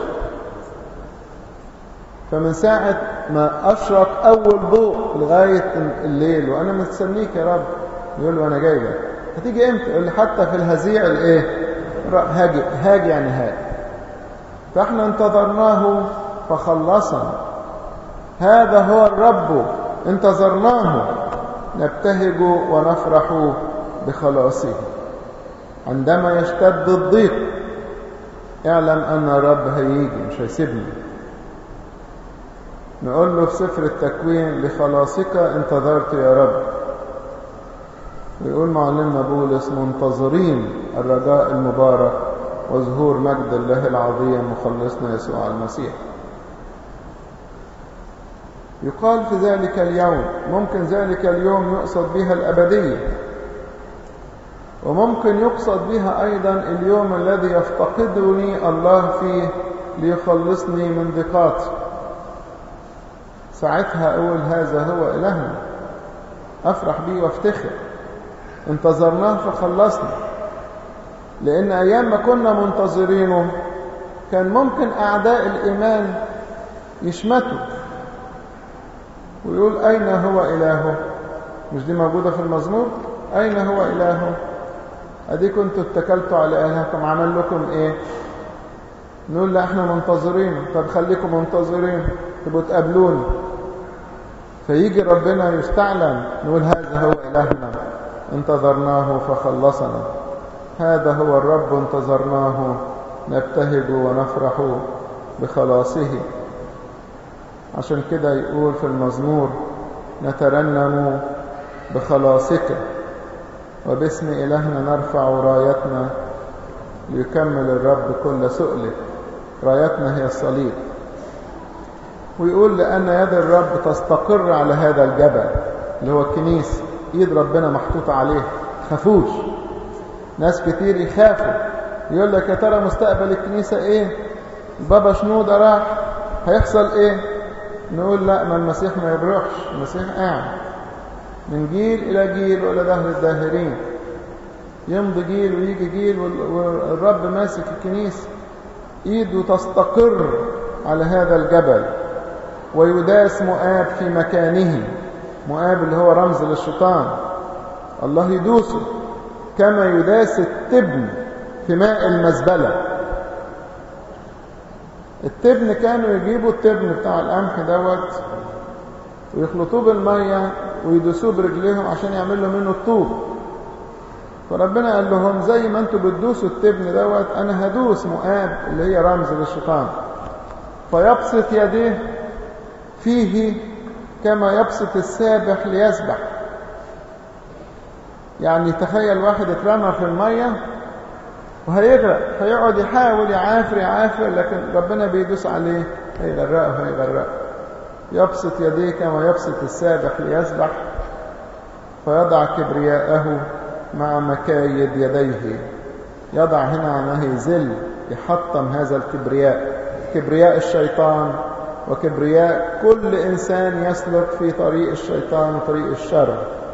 فمن ساعة ما أشرق أول ضوء لغاية الليل وأنا مستنيك يا رب يقول له أنا جاي لك هتيجي إمتى؟ يقول لي حتى في الهزيع الإيه؟ هاجي هاجي يعني هاجي فإحنا انتظرناه فخلصنا هذا هو الرب انتظرناه نبتهج ونفرح بخلاصه عندما يشتد الضيق اعلم أن الرب هيجي مش هيسيبني نقول له في سفر التكوين لخلاصك انتظرت يا رب ويقول معلمنا بولس منتظرين الرجاء المبارك وظهور مجد الله العظيم مخلصنا يسوع المسيح يقال في ذلك اليوم ممكن ذلك اليوم يقصد بها الأبدية وممكن يقصد بها أيضا اليوم الذي يفتقدني الله فيه ليخلصني من ضيقاتي ساعتها أقول هذا هو إلهنا أفرح بيه وافتخر انتظرناه فخلصنا لأن أيام ما كنا منتظرينه كان ممكن أعداء الإيمان يشمتوا ويقول أين هو إلهه مش دي موجودة في المزمور أين هو إلهه أدي كنتوا اتكلتوا على إلهكم عمل لكم إيه نقول لا احنا منتظرين طب خليكم منتظرين تبقوا تقابلوني فيجي ربنا يستعلن نقول هذا هو إلهنا انتظرناه فخلصنا هذا هو الرب انتظرناه نبتهج ونفرح بخلاصه عشان كده يقول في المزمور نترنم بخلاصك وباسم إلهنا نرفع رايتنا ليكمل الرب كل سؤلك رايتنا هي الصليب ويقول لأن يد الرب تستقر على هذا الجبل اللي هو الكنيسة ايد ربنا محطوطة عليه خافوش ناس كتير يخافوا يقول لك يا ترى مستقبل الكنيسة ايه بابا شنودة راح هيحصل ايه نقول لا ما المسيح ما يبرحش المسيح قاعد من جيل إلى جيل وإلى دهر الداهرين يمضي جيل ويجي جيل والرب ماسك الكنيسة ايده تستقر على هذا الجبل ويداس مؤاب في مكانه مؤاب اللي هو رمز للشيطان الله يدوسه كما يداس التبن في ماء المزبلة التبن كانوا يجيبوا التبن بتاع القمح دوت ويخلطوه بالمية ويدوسوه برجليهم عشان يعملوا منه الطوب فربنا قال لهم زي ما انتوا بتدوسوا التبن دوت انا هدوس مؤاب اللي هي رمز للشيطان فيبسط يديه فيه كما يبسط السابح ليسبح يعني تخيل واحد اترمى في المية وهيغرق فيقعد يحاول يعافر يعافر لكن ربنا بيدوس عليه هيغرقه هيغرقه يبسط يديه كما يبسط السابح ليسبح فيضع كبرياءه مع مكايد يديه يضع هنا معناه يذل يحطم هذا الكبرياء كبرياء الشيطان وكبرياء كل إنسان يسلك في طريق الشيطان وطريق الشر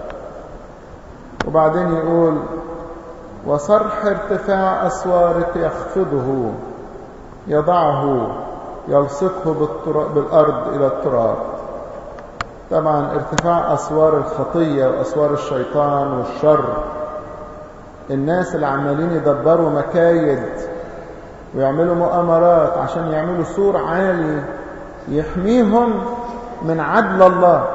وبعدين يقول وصرح ارتفاع أسوارك يخفضه يضعه يلصقه بالأرض إلى التراب طبعا ارتفاع أسوار الخطية وأسوار الشيطان والشر الناس اللي عمالين يدبروا مكايد ويعملوا مؤامرات عشان يعملوا سور عالي يحميهم من عدل الله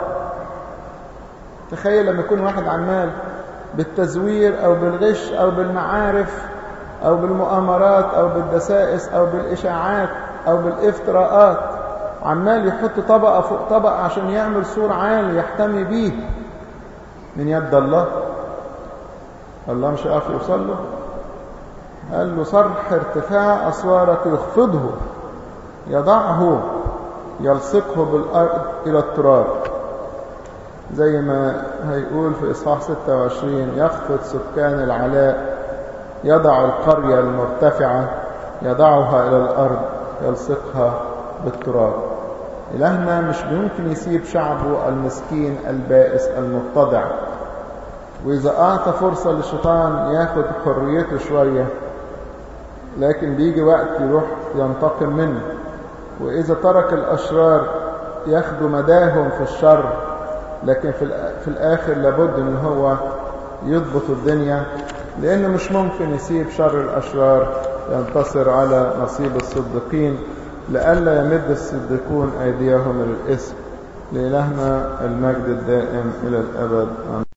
تخيل لما يكون واحد عمال بالتزوير أو بالغش أو بالمعارف أو بالمؤامرات أو بالدسائس أو بالإشاعات أو بالافتراءات عمال يحط طبقة فوق طبقة عشان يعمل سور عالي يحتمي بيه من يد الله الله مش هيقف يوصل له قال له صرح ارتفاع أسوارك يخفضه يضعه يلصقه بالأرض إلى التراب زي ما هيقول في إصحاح 26 يخفض سكان العلاء يضع القرية المرتفعة يضعها إلى الأرض يلصقها بالتراب إلهنا مش ممكن يسيب شعبه المسكين البائس المتضع وإذا أعطى فرصة للشيطان ياخد حريته شوية لكن بيجي وقت يروح ينتقم منه وإذا ترك الأشرار ياخدوا مداهم في الشر لكن في الآخر لابد أن هو يضبط الدنيا لأنه مش ممكن يسيب شر الأشرار ينتصر على نصيب الصديقين لئلا يمد الصديقون أيديهم للإثم لإلهنا المجد الدائم إلى الأبد